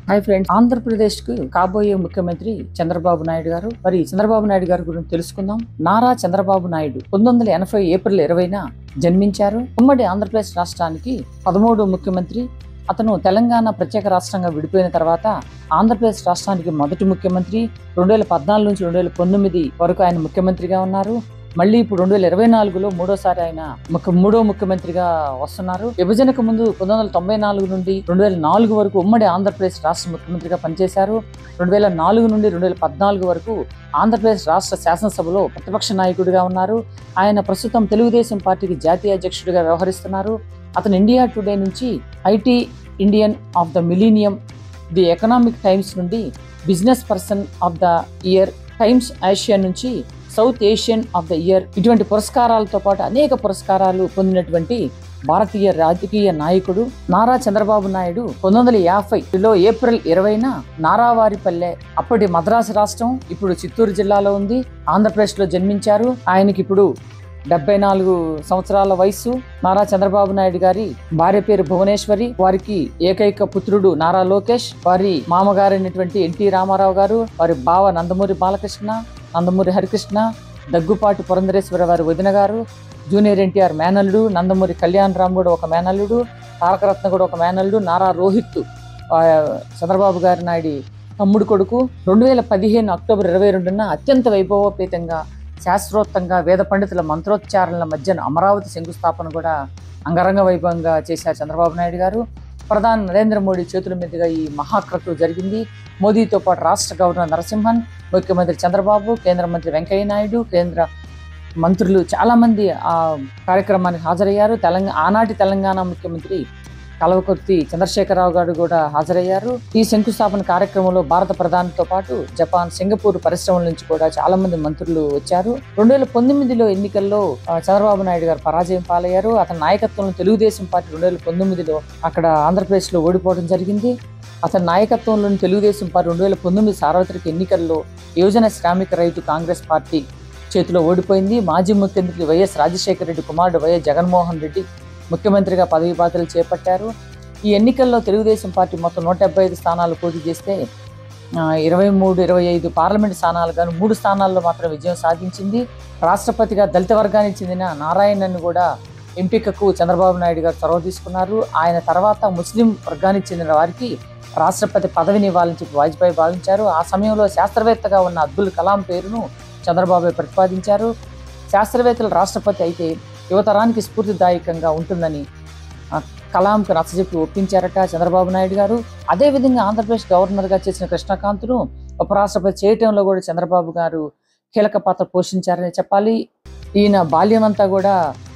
hi friends Andhra Pradesh కు కాబోయే ముఖ్యమంత్రి చంద్రబాబు నాయుడు గారు మరి చంద్రబాబు నాయుడు గారి గురించి తెలుసుకుందాం నారా చంద్రబాబు నాయుడు పంతొమ్మిది వందల ఎనభై ఏప్రిల్ ఇరవైన జన్మించారు ఉమ్మడి ఆంధ్రప్రదేశ్ రాష్ట్రానికి పదమూడు ముఖ్యమంత్రి అతను తెలంగాణ ప్రత్యేక రాష్ట్రంగా విడిపోయిన తర్వాత ఆంధ్రప్రదేశ్ రాష్ట్రానికి మొదటి ముఖ్యమంత్రి రెండు వేల పద్నాలుగు నుంచి రెండు వేల పంతొమ్మిది వరకు ఆయన ముఖ్యమంత్రిగా ఉన్నారు మళ్ళీ ఇప్పుడు రెండు వేల ఇరవై నాలుగులో మూడోసారి ఆయన ముఖ్య మూడో ముఖ్యమంత్రిగా వస్తున్నారు విభజనకు ముందు పంతొమ్మిది వందల తొంభై నాలుగు నుండి రెండు వేల నాలుగు వరకు ఉమ్మడి ఆంధ్రప్రదేశ్ రాష్ట్ర ముఖ్యమంత్రిగా పనిచేశారు రెండు వేల నాలుగు నుండి రెండు వేల పద్నాలుగు వరకు ఆంధ్రప్రదేశ్ రాష్ట్ర శాసనసభలో ప్రతిపక్ష నాయకుడిగా ఉన్నారు ఆయన ప్రస్తుతం తెలుగుదేశం పార్టీకి జాతీయ అధ్యక్షుడిగా వ్యవహరిస్తున్నారు అతను ఇండియా టుడే నుంచి IT Indian of the millennium the Economic Times నుండి business person of the year Times Asia నుంచి South Asian of the year ఇటువంటి పురస్కారాలతో పాటు అనేక పురస్కారాలు పొందినటువంటి భారతీయ రాజకీయ నాయకుడు నారా చంద్రబాబు నాయుడు పంతొమ్మిది వందల యాభైలో ఏప్రిల్ ఇరవైన నారావారిపల్లె అప్పటి మద్రాసు రాష్ట్రం ఇప్పుడు చిత్తూరు జిల్లాలో ఉంది ఆంధ్రప్రదేశ్లో జన్మించారు ఆయనకి ఇప్పుడు డెబ్బై నాలుగు సంవత్సరాల వయసు నారా చంద్రబాబు నాయుడు గారి భార్య పేరు భువనేశ్వరి వారికి ఏకైక పుత్రుడు నారా లోకేష్ వారి మామగారైనటువంటి ఎన్టీ రామారావు గారు వారి బావ నందమూరి బాలకృష్ణ నందమూరి హరికృష్ణ దగ్గుపాటి పురంధరేశ్వర వారి వదిన గారు జూనియర్ ఎన్టీఆర్ మేనల్లుడు నందమూరి కళ్యాణ్ రామ్ కూడా ఒక మేనల్లుడు తారకరత్న కూడా ఒక మేనల్లుడు నారా రోహిత్ ఆ, చంద్రబాబు గారి నాయుడి తమ్ముడు కొడుకు రెండు వేల పదిహేను అక్టోబర్ ఇరవై రెండున అత్యంత వైభవోపేతంగా శాస్త్రోక్తంగా వేద పండితుల మంత్రోచ్చారణల మధ్యన అమరావతి శంకుస్థాపన కూడా అంగరంగ వైభవంగా చేశారు చంద్రబాబు నాయుడు గారు ప్రధాని నరేంద్ర మోడీ చేతుల మీదుగా ఈ మహాక్రతు జరిగింది మోదీతో పాటు రాష్ట్ర గవర్నర్ నరసింహన్ ముఖ్యమంత్రి చంద్రబాబు కేంద్ర మంత్రి వెంకయ్య నాయుడు కేంద్ర మంత్రులు చాలా మంది ఆ కార్యక్రమానికి హాజరయ్యారు తెలంగాణ ఆనాటి తెలంగాణ ముఖ్యమంత్రి కల్వకుర్తి చంద్రశేఖరరావు గారు కూడా హాజరయ్యారు ఈ శంకుస్థాపన కార్యక్రమంలో భారత ప్రధానితో పాటు జపాన్ సింగపూర్ పరిశ్రమల నుంచి కూడా చాలా మంది మంత్రులు వచ్చారు రెండు వేల పంతొమ్మిదిలో ఎన్నికల్లో ఆ, చంద్రబాబు నాయుడు గారు పరాజయం పాలయ్యారు అతని నాయకత్వంలో తెలుగుదేశం పార్టీ రెండు వేల పంతొమ్మిదిలో అక్కడ ఆంధ్రప్రదేశ్ లో ఓడిపోవడం జరిగింది అతని నాయకత్వంలోని తెలుగుదేశం పార్టీ రెండు వేల పంతొమ్మిది సార్వత్రిక ఎన్నికల్లో యువజన శ్రామిక రైతు కాంగ్రెస్ పార్టీ చేతిలో ఓడిపోయింది మాజీ ముఖ్యమంత్రి వైఎస్ రాజశేఖర రెడ్డి కుమారుడు వైఎస్ జగన్మోహన్ రెడ్డి ముఖ్యమంత్రిగా పదవి బాధ్యతలు చేపట్టారు ఈ ఎన్నికల్లో తెలుగుదేశం పార్టీ మొత్తం నూట డెబ్బై ఐదు స్థానాలు పోటీ చేస్తే ఆ, ఇరవై మూడు ఇరవై ఐదు పార్లమెంట్ స్థానాలు గాను మూడు స్థానాల్లో మాత్రం విజయం సాధించింది రాష్ట్రపతిగా దళిత వర్గానికి చెందిన నారాయణను కూడా ఎంపికకు చంద్రబాబు నాయుడు గారు చొరవ తీసుకున్నారు ఆయన తర్వాత ముస్లిం వర్గానికి చెందిన వారికి రాష్ట్రపతి పదవిని ఇవ్వాలని చెప్పి వాజ్పేయి భావించారు ఆ సమయంలో శాస్త్రవేత్తగా ఉన్న అబ్దుల్ కలాం పేరును చంద్రబాబు ప్రతిపాదించారు శాస్త్రవేత్తలు రాష్ట్రపతి అయితే యువతరానికి స్ఫూర్తిదాయకంగా ఉంటుందని ఆ, కలాంకు నచ్చజెప్పి ఒప్పించారట చంద్రబాబు నాయుడు గారు అదేవిధంగా ఆంధ్రప్రదేశ్ గవర్నర్గా చేసిన కృష్ణకాంత్ను ఉపరాష్ట్రపతి చేయటంలో కూడా చంద్రబాబు గారు కీలక పాత్ర పోషించారని చెప్పాలి ఈయన బాల్యం అంతా కూడా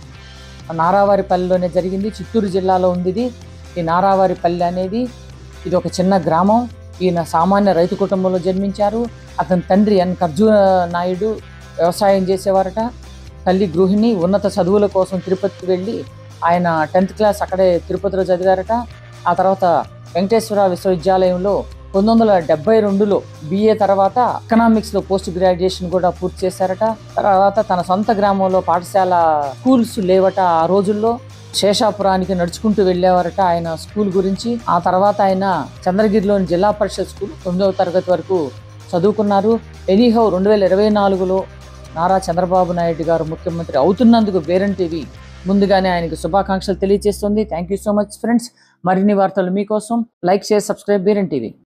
నారావారిపల్లిలోనే జరిగింది చిత్తూరు జిల్లాలో ఉంది ఇది ఈ నారావారిపల్లి అనేది ఇది ఒక చిన్న గ్రామం ఈయన సామాన్య రైతు కుటుంబంలో జన్మించారు అతని తండ్రి ఎన్ కర్జూన నాయుడు వ్యవసాయం చేసేవారట తల్లి గృహిణి ఉన్నత చదువుల కోసం తిరుపతికి వెళ్ళి ఆయన టెన్త్ క్లాస్ అక్కడే తిరుపతిలో చదివారట ఆ తర్వాత వెంకటేశ్వర విశ్వవిద్యాలయంలో పంతొమ్మిది వందల డెబ్బై రెండులో బిఏ తర్వాత ఎకనామిక్స్ లో పోస్ట్ గ్రాడ్యుయేషన్ కూడా పూర్తి చేశారట తర్వాత తన సొంత గ్రామంలో పాఠశాల స్కూల్స్ లేవట ఆ రోజుల్లో శేషాపురానికి నడుచుకుంటూ వెళ్ళేవారట ఆయన స్కూల్ గురించి ఆ తర్వాత ఆయన చంద్రగిరిలోని జిల్లా పరిషత్ స్కూల్ తొమ్మిదవ తరగతి వరకు చదువుకున్నారు ఎనీహౌ రెండు వేల ఇరవై నాలుగులో నారా చంద్రబాబు నాయుడు గారు ముఖ్యమంత్రి అవుతున్నందుకు బేరన్ టీవీ ముందుగానే ఆయనకు శుభాకాంక్షలు తెలియజేస్తుంది thank you so much friends మరిన్ని వార్తలు మీకోసం లైక్ షేర్ సబ్స్క్రైబ్ బేరన్ టీవీ